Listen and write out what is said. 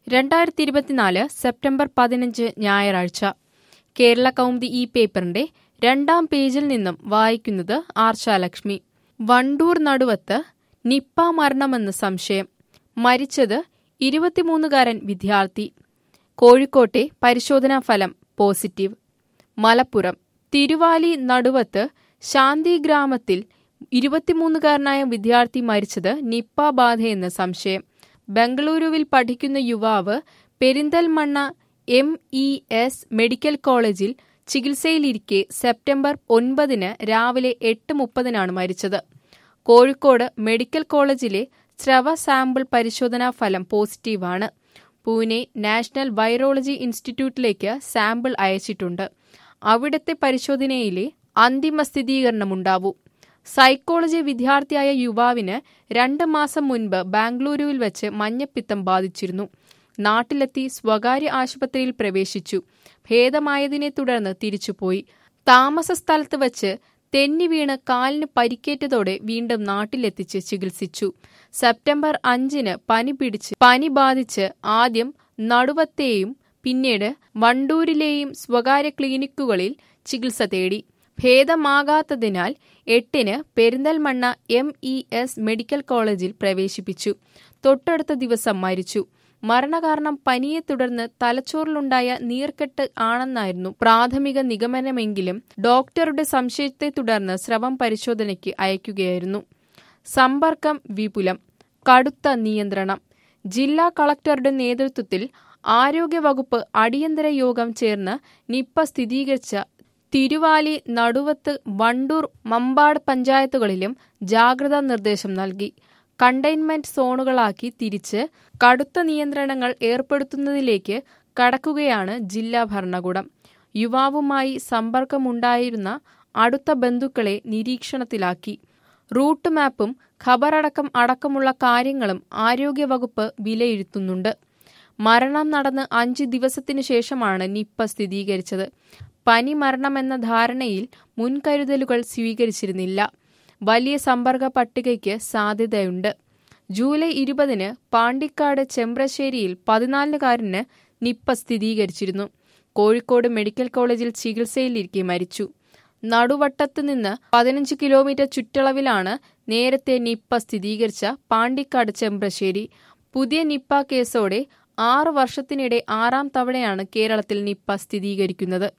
രണ്ടായിരത്തി ഇരുപത്തിനാല് സെപ്റ്റംബർ പതിനഞ്ച് ഞായറാഴ്ച കേരള കൗമുദി ഈ പേപ്പറിന്റെ രണ്ടാം പേജിൽ നിന്നും വായിക്കുന്നത് ആർഷാലക്ഷ്മി വണ്ടൂർ നടുവത്ത് നിപ്പ മരണമെന്ന് സംശയം മരിച്ചത് ഇരുപത്തിമൂന്നുകാരൻ വിദ്യാർത്ഥി കോഴിക്കോട്ടെ പരിശോധനാ ഫലം പോസിറ്റീവ് മലപ്പുറം തിരുവാലി നടുവത്ത് ശാന്തി ഗ്രാമത്തിൽ ഇരുപത്തിമൂന്നുകാരനായ വിദ്യാർത്ഥി മരിച്ചത് നിപ്പ ബാധയെന്ന് സംശയം ബംഗളൂരുവിൽ പഠിക്കുന്ന യുവാവ് Perinthalmanna M E S medical കോളേജിൽ ചികിത്സയിലിരിക്കെ സെപ്റ്റംബർ ഒൻപതിന് രാവിലെ എട്ട് മുപ്പതിനാണ് മരിച്ചത് കോഴിക്കോട് മെഡിക്കൽ കോളേജിലെ സ്രവ സാമ്പിൾ പരിശോധനാ ഫലം പോസിറ്റീവാണ് പൂനെ നാഷണൽ വൈറോളജി ഇൻസ്റ്റിറ്റ്യൂട്ടിലേക്ക് സാമ്പിൾ അയച്ചിട്ടുണ്ട് അവിടുത്തെ പരിശോധനയിലെ അന്തിമ സ്ഥിരീകരണമുണ്ടാവൂ സൈക്കോളജി വിദ്യാർത്ഥിയായ യുവാവിന് രണ്ട് മാസം മുൻപ് ബാംഗ്ലൂരുവിൽ വെച്ച് മഞ്ഞപ്പിത്തം ബാധിച്ചിരുന്നു നാട്ടിലെത്തി സ്വകാര്യ ആശുപത്രിയിൽ പ്രവേശിച്ചു ഭേദമായതിനെ തുടർന്ന് തിരിച്ചുപോയി താമസ സ്ഥലത്ത് വച്ച് തെന്നി വീണ് കാലിന് പരിക്കേറ്റതോടെ വീണ്ടും നാട്ടിലെത്തിച്ച് ചികിത്സിച്ചു സെപ്റ്റംബർ അഞ്ചിന് പനി പിടിച്ച് പനി ബാധിച്ച് ആദ്യം നടുവത്തെയും പിന്നീട് വണ്ടൂരിലെയും സ്വകാര്യ ക്ലിനിക്കുകളിൽ ചികിത്സ തേടി ഭേദമാകാത്തതിനാൽ എട്ടിന് Perinthalmanna M E S medical കോളേജിൽ പ്രവേശിപ്പിച്ചു തൊട്ടടുത്ത ദിവസം മരിച്ചു മരണകാരണം പനിയെ തുടർന്ന് തലച്ചോറിലുണ്ടായ നീർക്കെട്ട് ആണെന്നായിരുന്നു പ്രാഥമിക നിഗമനമെങ്കിലും ഡോക്ടറുടെ സംശയത്തെ തുടർന്ന് സ്രവം പരിശോധനയ്ക്ക് അയക്കുകയായിരുന്നു സമ്പർക്കം വിപുലം കടുത്ത നിയന്ത്രണം ജില്ലാ കളക്ടറുടെ നേതൃത്വത്തിൽ ആരോഗ്യവകുപ്പ് അടിയന്തര യോഗം ചേർന്ന് നിപ്പ സ്ഥിരീകരിച്ച തിരുവാലി നടുവത്ത് വണ്ടൂർ മമ്പാട് പഞ്ചായത്തുകളിലും ജാഗ്രതാ നിർദ്ദേശം നൽകി കണ്ടെയ്ൻമെന്റ് സോണുകളാക്കി തിരിച്ച് കടുത്ത നിയന്ത്രണങ്ങൾ ഏർപ്പെടുത്തുന്നതിലേക്ക് കടക്കുകയാണ് ജില്ലാ ഭരണകൂടം യുവാവുമായി സമ്പർക്കമുണ്ടായിരുന്ന അടുത്ത ബന്ധുക്കളെ നിരീക്ഷണത്തിലാക്കി റൂട്ട് മാപ്പും ഖബറടക്കം അടക്കമുള്ള കാര്യങ്ങളും ആരോഗ്യവകുപ്പ് വിലയിരുത്തുന്നുണ്ട് മരണം നടന്ന് അഞ്ച് ദിവസത്തിനു ശേഷമാണ് നിപ്പ സ്ഥിരീകരിച്ചത് പനി മരണമെന്ന ധാരണയിൽ മുൻകരുതലുകൾ സ്വീകരിച്ചിരുന്നില്ല വലിയ സമ്പർക്ക പട്ടികയ്ക്ക് സാധ്യതയുണ്ട് ജൂലൈ ഇരുപതിന് പാണ്ടിക്കാട് ചെമ്പ്രശ്ശേരിയിൽ പതിനാലുകാരന് നിപ്പ സ്ഥിരീകരിച്ചിരുന്നു കോഴിക്കോട് മെഡിക്കൽ കോളേജിൽ ചികിത്സയിലിരിക്കെ മരിച്ചു നടുവട്ടത്ത് നിന്ന് പതിനഞ്ച് കിലോമീറ്റർ ചുറ്റളവിലാണ് നേരത്തെ നിപ്പ സ്ഥിരീകരിച്ച പാണ്ടിക്കാട് ചെമ്പ്രശ്ശേരി പുതിയ നിപ്പ കേസോടെ ആറു വർഷത്തിനിടെ ആറാം തവണയാണ് കേരളത്തിൽ നിപ്പ സ്ഥിരീകരിക്കുന്നത്